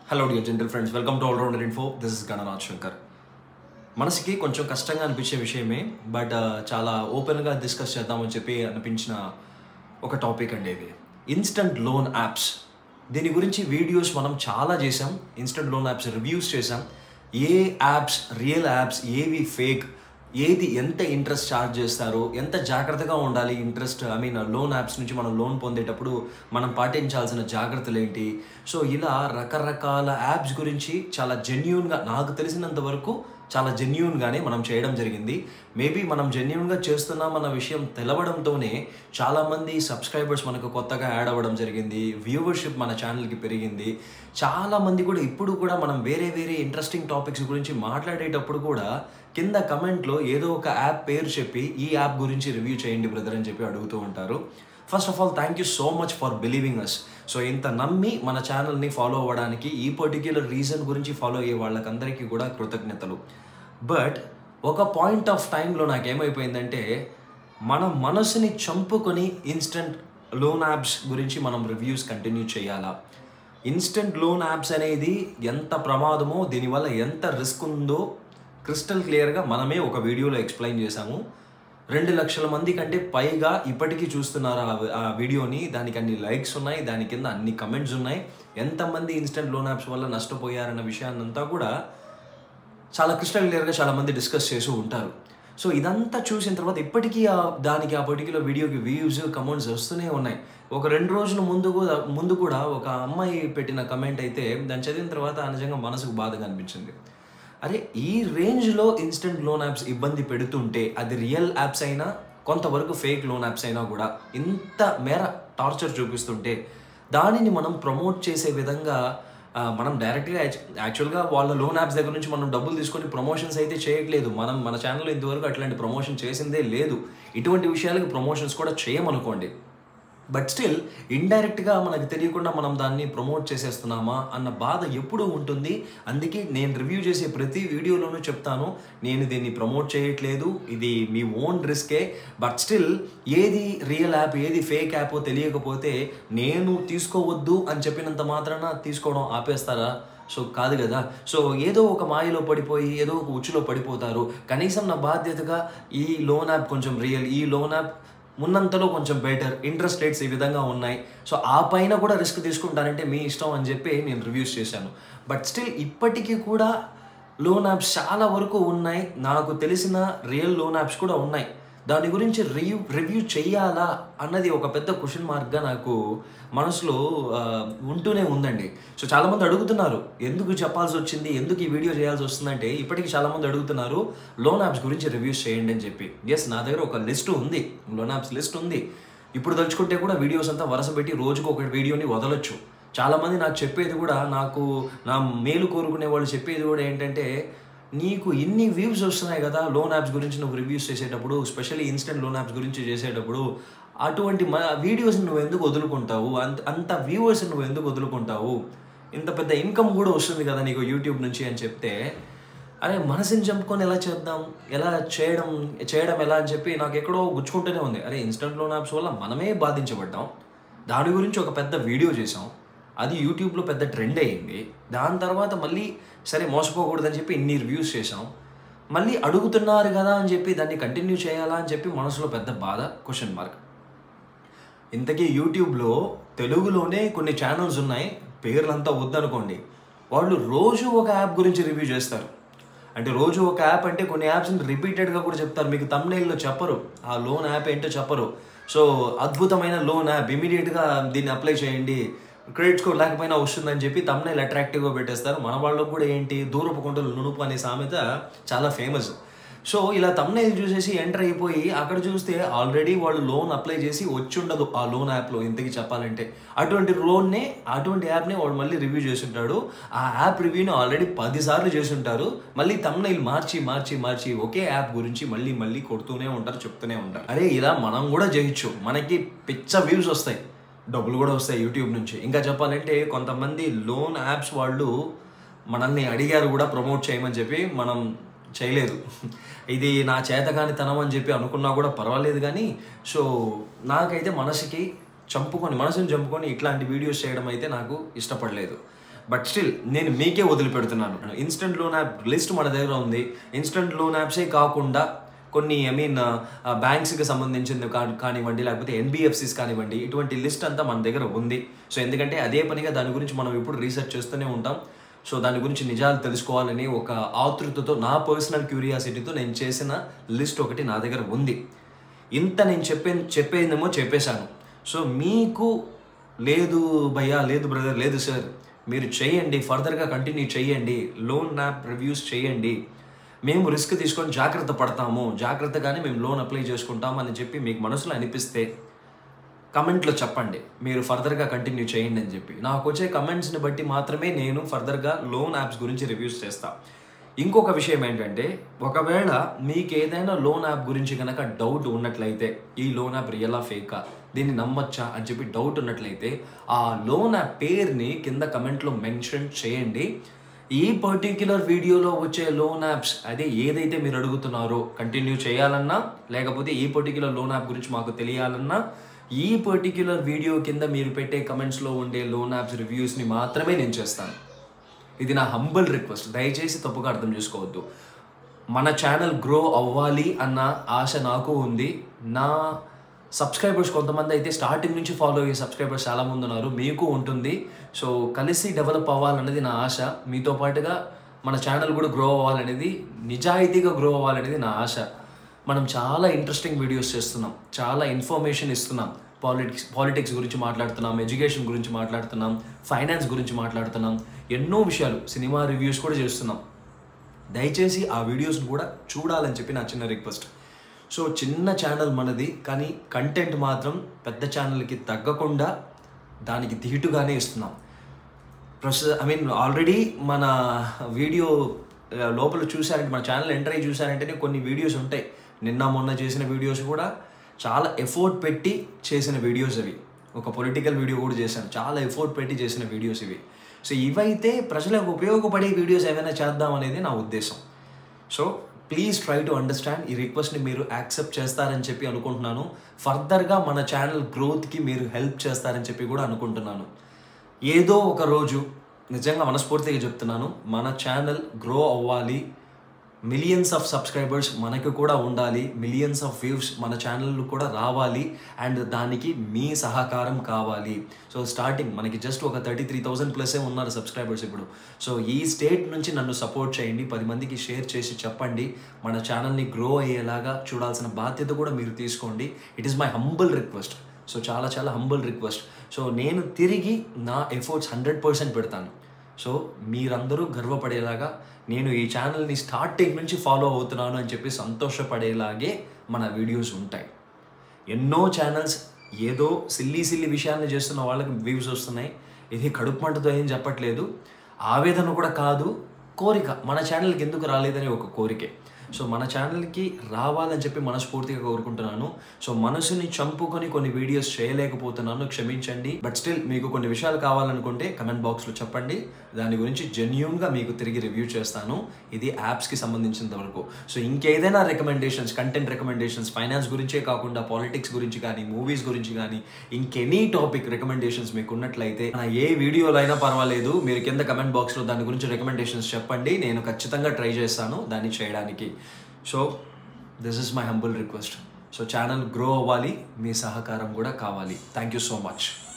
hello dear gentle friends welcome to all rounder info this is Gananath Shankar మనసుకి కొంచెం కష్టంగా అనిపించే విషయమే బట్ చాలా ఓపెన్గా డిస్కస్ చేద్దామని చెప్పి అనిపించిన ఒక టాపిక్ అండి ఇది ఇన్స్టంట్ లోన్ యాప్స్ దీని గురించి వీడియోస్ మనం చాలా చేసాం ఇన్స్టంట్ లోన్ యాప్స్ రివ్యూస్ చేసాం ఏ యాప్స్ రియల్ యాప్స్ ఏవి ఫేక్ ఏది ఎంత ఇంట్రెస్ట్ ఛార్జ్ చేస్తారు ఎంత జాగ్రత్తగా ఉండాలి interest I mean loan apps నుంచి మనం లోన్ పొందేటప్పుడు మనం పాటించాల్సిన జాగ్రత్తలు ఏంటి సో ఇలా రకరకాల యాప్స్ గురించి చాలా జెన్యున్గా నాకు తెలిసినంత వరకు చాలా జెన్యున్గానే మనం చేయడం జరిగింది మేబీ మనం జెన్యున్గా చేస్తున్నామన్న విషయం తెలవడంతోనే చాలామంది సబ్స్క్రైబర్స్ మనకు కొత్తగా యాడ్ అవ్వడం జరిగింది వ్యూవర్షిప్ మన ఛానల్కి పెరిగింది చాలామంది కూడా ఇప్పుడు కూడా మనం వేరే వేరే ఇంట్రెస్టింగ్ టాపిక్స్ గురించి మాట్లాడేటప్పుడు కూడా కింద కమెంట్లో ఏదో ఒక యాప్ పేరు చెప్పి ఈ యాప్ గురించి రివ్యూ చేయండి బ్రదర్ అని చెప్పి అడుగుతూ ఉంటారు first of all thank you so much for believing us so ఇంత నమ్మి మన ఛానల్ని ఫాలో అవ్వడానికి ఈ పర్టిక్యులర్ రీజన్ గురించి ఫాలో అయ్యే వాళ్ళకందరికీ కూడా కృతజ్ఞతలు బట్ ఒక పాయింట్ ఆఫ్ టైంలో నాకేమైపోయిందంటే మన మనసుని చంపుకొని ఇన్స్టెంట్ లోన్ యాప్స్ గురించి మనం రివ్యూస్ కంటిన్యూ చేయాలా ఇన్స్టెంట్ లోన్ యాప్స్ అనేది ఎంత ప్రమాదమో దీనివల్ల ఎంత రిస్క్ ఉందో క్రిస్టల్ క్లియర్గా మనమే ఒక వీడియోలో ఎక్స్ప్లెయిన్ చేశాము రెండు లక్షల మంది కంటే పైగా ఇప్పటికీ చూస్తున్నారు ఆ- ఆ వీడియోని దానికి అన్ని లైక్స్ ఉన్నాయి దాని కింద అన్ని కమెంట్స్ ఉన్నాయి ఎంతమంది ఇన్స్టెంట్ లోన్ యాప్స్ వల్ల నష్టపోయారన్న విషయాన్నంతా కూడా చాలా క్రిస్టల్ క్లియర్గా చాలా మంది డిస్కస్ చేస్తూ ఉంటారు సో ఇదంతా చూసిన తర్వాత ఇప్పటికీ ఆ దానికి ఆ పర్టికులర్ వీడియోకి వ్యూస్ కమెంట్స్ వస్తూనే ఉన్నాయి ఒక రెండు రోజుల ముందు కూడా ముందు కూడా ఒక అమ్మాయి పెట్టిన కమెంట్ అయితే దాన్ని చదివిన తర్వాత నిజంగా మనసుకు బాధగా అనిపించింది అరే ఈ రేంజ్లో ఇన్స్టెంట్ లోన్ యాప్స్ ఇబ్బంది పెడుతుంటే అది రియల్ యాప్స్ అయినా కొంతవరకు ఫేక్ లోన్ యాప్స్ అయినా కూడా ఇంత మేర టార్చర్ చూపిస్తుంటే దానిని మనం ప్రమోట్ చేసే విధంగా ఆ, మనం డైరెక్ట్గా యాక్చువల్గా వాళ్ళ లోన్ యాప్స్ దగ్గర నుంచి మనం డబ్బులు తీసుకొని ప్రమోషన్స్ అయితే చేయట్లేదు మనం మన ఛానల్లో ఇంతవరకు అట్లాంటి ప్రమోషన్ చేసిందే లేదు ఇటువంటి విషయాలకి ప్రమోషన్స్ కూడా చేయమనుకోండి బట్ స్టిల్ ఇండైరెక్ట్గా మనకు తెలియకుండా మనం దాన్ని ప్రమోట్ చేసేస్తున్నామా అన్న బాధ ఎప్పుడూ ఉంటుంది అందుకే నేను రివ్యూ చేసే ప్రతి వీడియోలోనూ చెప్తాను నేను దీన్ని ప్రమోట్ చేయట్లేదు ఇది మీ ఓన్ రిస్కే బట్ స్టిల్ ఏది రియల్ యాప్ ఏది ఫేక్ యాప్ తెలియకపోతే నేను తీసుకోవద్దు అని చెప్పినంత మాత్రాన తీసుకోవడం ఆపేస్తారా సో కాదు కదా సో ఏదో ఒక మాయలో పడిపోయి ఏదో ఒక ఉచ్చులో పడిపోతారు కనీసం నా బాధ్యతగా ఈ లోన్ యాప్ కొంచెం రియల్ ఈ లోన్ యాప్ ఉన్నంతలో కొంచెం బెటర్ ఇంట్రెస్ట్ రేట్స్ ఈ విధంగా ఉన్నాయి సో ఆ పైన కూడా రిస్క్ తీసుకుంటానంటే మీ ఇష్టం అని చెప్పి నేను రివ్యూస్ చేశాను బట్ స్టిల్ ఇప్పటికీ కూడా లోన్ యాప్స్ చాలా వరకు ఉన్నాయి నాకు తెలిసిన రియల్ లోన్ యాప్స్ కూడా ఉన్నాయి దాని గురించి రివ్యూ రివ్యూ చేయాలా అన్నది ఒక పెద్ద క్వశ్చన్ మార్క్గా నాకు మనసులో ఆ, ఉంటూనే ఉందండి సో చాలామంది అడుగుతున్నారు ఎందుకు చెప్పాల్సి వచ్చింది ఎందుకు ఈ వీడియో చేయాల్సి వస్తుందంటే ఇప్పటికీ చాలామంది అడుగుతున్నారు లోన్ యాప్స్ గురించి రివ్యూస్ చేయండి అని చెప్పి ఎస్ నా దగ్గర ఒక లిస్ట్ ఉంది లోన్ యాప్స్ లిస్ట్ ఉంది ఇప్పుడు తలుచుకుంటే కూడా వీడియోస్ అంతా వరుస పెట్టి రోజుకు ఒక వీడియోని వదలొచ్చు చాలామంది నాకు చెప్పేది కూడా నాకు నా మేలు కోరుకునే వాళ్ళు చెప్పేది కూడా ఏంటంటే నీకు ఇన్ని వ్యూస్ వస్తున్నాయి కదా లోన్ యాప్స్ గురించి నువ్వు రివ్యూస్ చేసేటప్పుడు స్పెషల్లీ ఇన్స్టెంట్ లోన్ యాప్స్ గురించి చేసేటప్పుడు అటువంటి మ వీడియోస్ నువ్వు ఎందుకు వదులుకుంటావు అంత అంత వ్యూవర్స్ నువ్వు ఎందుకు వదులుకుంటావు ఇంత పెద్ద ఇన్కమ్ కూడా వస్తుంది కదా నీకు యూట్యూబ్ నుంచి అని చెప్తే అరే మనసుని చంపుకొని ఎలా చేద్దాం ఎలా చేయడం చేయడం ఎలా అని చెప్పి నాకు ఎక్కడో గుచ్చుకుంటూనే ఉంది అరే ఇన్స్టెంట్ లోన్ యాప్స్ వల్ల మనమే బాధించబడ్డాం దాని గురించి ఒక పెద్ద వీడియో చేసాం అది యూట్యూబ్లో పెద్ద ట్రెండ్ అయ్యింది దాని తర్వాత మళ్ళీ సరే మోసపోకూడదని చెప్పి ఇన్ని రివ్యూస్ చేసాం మళ్ళీ అడుగుతున్నారు కదా అని చెప్పి దాన్ని కంటిన్యూ చేయాలా అని చెప్పి మనసులో పెద్ద బాధ క్వశ్చన్ మార్క్ ఇంతకీ యూట్యూబ్లో తెలుగులోనే కొన్ని ఛానల్స్ ఉన్నాయి పేర్లంతా వద్దనుకోండి వాళ్ళు రోజు ఒక యాప్ గురించి రివ్యూ చేస్తారు అంటే రోజు ఒక యాప్ అంటే కొన్ని యాప్స్ని రిపీటెడ్గా కూడా చెప్తారు మీకు తమ్నైల్లో చెప్పరు ఆ లోన్ యాప్ ఏంటో చెప్పరు సో అద్భుతమైన లోన్ యాప్ ఇమీడియట్గా దీన్ని అప్లై చేయండి క్రెడిట్ స్కోర్ లేకపోయినా వస్తుందని చెప్పి తమ్నైల్ అట్రాక్టివ్గా పెట్టేస్తారు మన వాళ్ళకు కూడా ఏంటి దూరపు కుంటలు నునుపు అనే సామెత చాలా ఫేమస్ సో ఇలా తమ్నైల్ చూసేసి ఎంటర్ అయిపోయి అక్కడ చూస్తే ఆల్రెడీ వాళ్ళు లోన్ అప్లై చేసి వచ్చి ఉండదు ఆ లోన్ యాప్లో ఇంతకి చెప్పాలంటే అటువంటి లోన్నే అటువంటి యాప్ని వాడు మళ్ళీ రివ్యూ చేస్తుంటాడు ఆ యాప్ రివ్యూని ఆల్రెడీ పదిసార్లు చేస్తుంటారు మళ్ళీ తమ్నైల్ మార్చి మార్చి మార్చి ఒకే యాప్ గురించి మళ్ళీ మళ్ళీ కొడుతూనే ఉంటారు చెప్తూనే ఉంటారు అరే ఇలా మనం కూడా చేయొచ్చు మనకి పిచ్చ వ్యూస్ వస్తాయి డబ్బులు కూడా వస్తాయి యూట్యూబ్ నుంచి ఇంకా చెప్పాలంటే కొంతమంది లోన్ యాప్స్ వాళ్ళు మనల్ని అడిగారు కూడా ప్రమోట్ చేయమని చెప్పి మనం చేయలేదు ఇది నా చేతగాని తనం అని చెప్పి అనుకున్నా కూడా పర్వాలేదు కానీ సో నాకైతే మనసుకి చంపుకొని మనసుని చంపుకొని ఇట్లాంటి వీడియోస్ చేయడం అయితే నాకు ఇష్టపడలేదు బట్ స్టిల్ నేను మీకే వదిలిపెడుతున్నాను ఇన్స్టెంట్ లోన్ యాప్ లిస్ట్ మన దగ్గర ఉంది ఇన్స్టెంట్ లోన్ యాప్సే కాకుండా కొన్ని ఐ మీన్ బ్యాంక్స్కి సంబంధించింది కా- కానివ్వండి లేకపోతే ఎన్బిఎఫ్సిస్ కానివ్వండి ఇటువంటి లిస్ట్ అంతా మన దగ్గర ఉంది సో ఎందుకంటే అదే పనిగా దాని గురించి మనం ఇప్పుడు రీసెర్చ్ చేస్తూనే ఉంటాం సో దాని గురించి నిజాలు తెలుసుకోవాలని ఒక ఆతృతతో నా పర్సనల్ క్యూరియాసిటీతో నేను చేసిన లిస్ట్ ఒకటి నా దగ్గర ఉంది ఇంత నేను చెప్పే చెప్పేదేమో చెప్పేశాను సో మీకు లేదు భయ్యా లేదు బ్రదర్ లేదు సార్ మీరు చేయండి ఫర్దర్గా కంటిన్యూ చేయండి లోన్ యాప్ రివ్యూస్ చేయండి మేము రిస్క్ తీసుకొని జాగ్రత్త పడతాము జాగ్రత్తగానే మేము లోన్ అప్లై చేసుకుంటాం అని చెప్పి మీకు మనసులో అనిపిస్తే కమెంట్లో చెప్పండి మీరు ఫర్దర్గా కంటిన్యూ చేయండి అని చెప్పి నాకు వచ్చే కమెంట్స్ని బట్టి మాత్రమే నేను ఫర్దర్గా లోన్ యాప్స్ గురించి రివ్యూస్ చేస్తా ఇంకొక విషయం ఏంటంటే ఒకవేళ మీకు ఏదైనా లోన్ యాప్ గురించి కనుక డౌట్ ఉన్నట్లయితే ఈ లోన్ యాప్ రియలా ఫేకా దీన్ని నమ్మొచ్చా అని చెప్పి డౌట్ ఉన్నట్లయితే ఆ లోన్ యాప్ పేరుని కింద కమెంట్లో మెన్షన్ చేయండి ఈ పర్టిక్యులర్ వీడియోలో వచ్చే లోన్ యాప్స్ అదే ఏదైతే మీరు అడుగుతున్నారో కంటిన్యూ చేయాలన్నా లేకపోతే ఈ పర్టిక్యులర్ లోన్ యాప్ గురించి మాకు తెలియాలన్నా ఈ పర్టిక్యులర్ వీడియో కింద మీరు పెట్టే కమెంట్స్లో ఉండే లోన్ యాప్స్ రివ్యూస్ని మాత్రమే నేను చేస్తాను ఇది నా హంబుల్ రిక్వెస్ట్ దయచేసి తప్పుగా అర్థం చేసుకోవద్దు మన ఛానల్ గ్రో అవ్వాలి అన్న ఆశ నాకు ఉంది నా సబ్స్క్రైబర్స్ కొంతమంది అయితే స్టార్టింగ్ నుంచి ఫాలో అయ్యే సబ్స్క్రైబర్స్ చాలా మంది ఉన్నారు మీకు ఉంటుంది సో కలిసి డెవలప్ అవ్వాలన్నది నా ఆశ మీతో పాటుగా మన ఛానల్ కూడా గ్రో అవ్వాలనేది నిజాయితీగా గ్రో అవ్వాలనేది నా ఆశ మనం చాలా ఇంట్రెస్టింగ్ వీడియోస్ చేస్తున్నాం చాలా ఇన్ఫర్మేషన్ ఇస్తున్నాం పాలిటిక్స్ పాలిటిక్స్ గురించి మాట్లాడుతున్నాం ఎడ్యుకేషన్ గురించి మాట్లాడుతున్నాం ఫైనాన్స్ గురించి మాట్లాడుతున్నాం ఎన్నో విషయాలు సినిమా రివ్యూస్ కూడా చేస్తున్నాం దయచేసి ఆ వీడియోస్ని కూడా చూడాలని చెప్పి నా చిన్న రిక్వెస్ట్ సో చిన్న ఛానల్ మనది కానీ కంటెంట్ మాత్రం పెద్ద ఛానల్కి తగ్గకుండా దానికి ధీటుగానే ఇస్తున్నాం ప్రస్తుత ఐ మీన్ ఆల్రెడీ మన వీడియో ఆ, లోపల చూసారంటే మన ఛానల్ ఎంటర్ అయ్యి చూసారంటేనే కొన్ని వీడియోస్ ఉంటాయి నిన్న మొన్న చేసిన వీడియోస్ కూడా చాలా ఎఫోర్ట్ పెట్టి చేసిన వీడియోస్ అవి ఒక పొలిటికల్ వీడియో కూడా చేశాను చాలా ఎఫోర్ట్ పెట్టి చేసిన వీడియోస్ ఇవి సో ఇవైతే ప్రజలకు ఉపయోగపడే వీడియోస్ ఏమైనా చేద్దాం అనేది నా ఉద్దేశం so please try to understand ఈ రిక్వెస్ట్ని మీరు యాక్సెప్ట్ చేస్తారని చెప్పి అనుకుంటున్నాను ఫర్దర్గా మన ఛానల్ గ్రోత్కి మీరు హెల్ప్ చేస్తారని చెప్పి కూడా అనుకుంటున్నాను ఏదో ఒక రోజు నిజంగా మనస్ఫూర్తిగా చెప్తున్నాను మన ఛానల్ గ్రో అవ్వాలి మిలియన్స్ ఆఫ్ సబ్స్క్రైబర్స్ మనకు కూడా ఉండాలి మిలియన్స్ ఆఫ్ వ్యూస్ మన ఛానల్ కూడా రావాలి అండ్ దానికి మీ సహకారం కావాలి సో స్టార్టింగ్ మనకి జస్ట్ ఒక థర్టీ త్రీ థౌసండ్ ప్లసే ఉన్నారు సబ్స్క్రైబర్స్ ఇప్పుడు సో ఈ స్టేట్ నుంచి నన్ను సపోర్ట్ చేయండి పది మందికి షేర్ చేసి చెప్పండి మన ఛానల్ని గ్రో అయ్యేలాగా చూడాల్సిన బాధ్యత కూడా మీరు తీసుకోండి it is my humble request so చాలా చాలా హంబుల్ రిక్వెస్ట్ సో నేను తిరిగి నా ఎఫర్ట్స్ హండ్రెడ్ పర్సెంట్ పెడతాను సో మీరందరూ గర్వపడేలాగా నేను ఈ ఛానల్ని స్టార్టింగ్ నుంచి ఫాలో అవుతున్నాను అని చెప్పి సంతోషపడేలాగే మన వీడియోస్ ఉంటాయి ఎన్నో ఛానల్స్ ఏదో సిల్లీ సిల్లీ విషయాన్ని చేస్తున్న వాళ్ళకి వ్యూస్ వస్తున్నాయి ఇది కడుపు మంటతో ఏం చెప్పట్లేదు ఆవేదన కూడా కాదు కోరిక మన ఛానల్కి ఎందుకు రాలేదని ఒక కోరికే సో మన ఛానల్కి రావాలని చెప్పి మనస్ఫూర్తిగా కోరుకుంటున్నాను సో మనసుని చంపుకొని కొన్ని వీడియోస్ చేయలేకపోతున్నాను క్షమించండి బట్ స్టిల్ మీకు కొన్ని విషయాలు కావాలనుకుంటే కమెంట్ బాక్స్లో చెప్పండి దాని గురించి జెన్యున్గా మీకు తిరిగి రివ్యూ చేస్తాను ఇది యాప్స్కి సంబంధించినంత వరకు సో ఇంకేదైనా రికమెండేషన్స్ కంటెంట్ రికమెండేషన్స్ ఫైనాన్స్ గురించే కాకుండా పాలిటిక్స్ గురించి కానీ మూవీస్ గురించి కానీ ఇంకెనీ టాపిక్ రికమెండేషన్స్ మీకు ఉన్నట్లయితే నా ఏ వీడియోలో అయినా పర్వాలేదు మీరు కింద కమెంట్ బాక్స్లో దాని గురించి రికమెండేషన్స్ చెప్పండి నేను ఖచ్చితంగా ట్రై చేస్తాను దాన్ని చేయడానికి so this is my humble request so channel grow అవ్వాలి మీ సహకారం కూడా కావాలి థ్యాంక్ యూ సో మచ్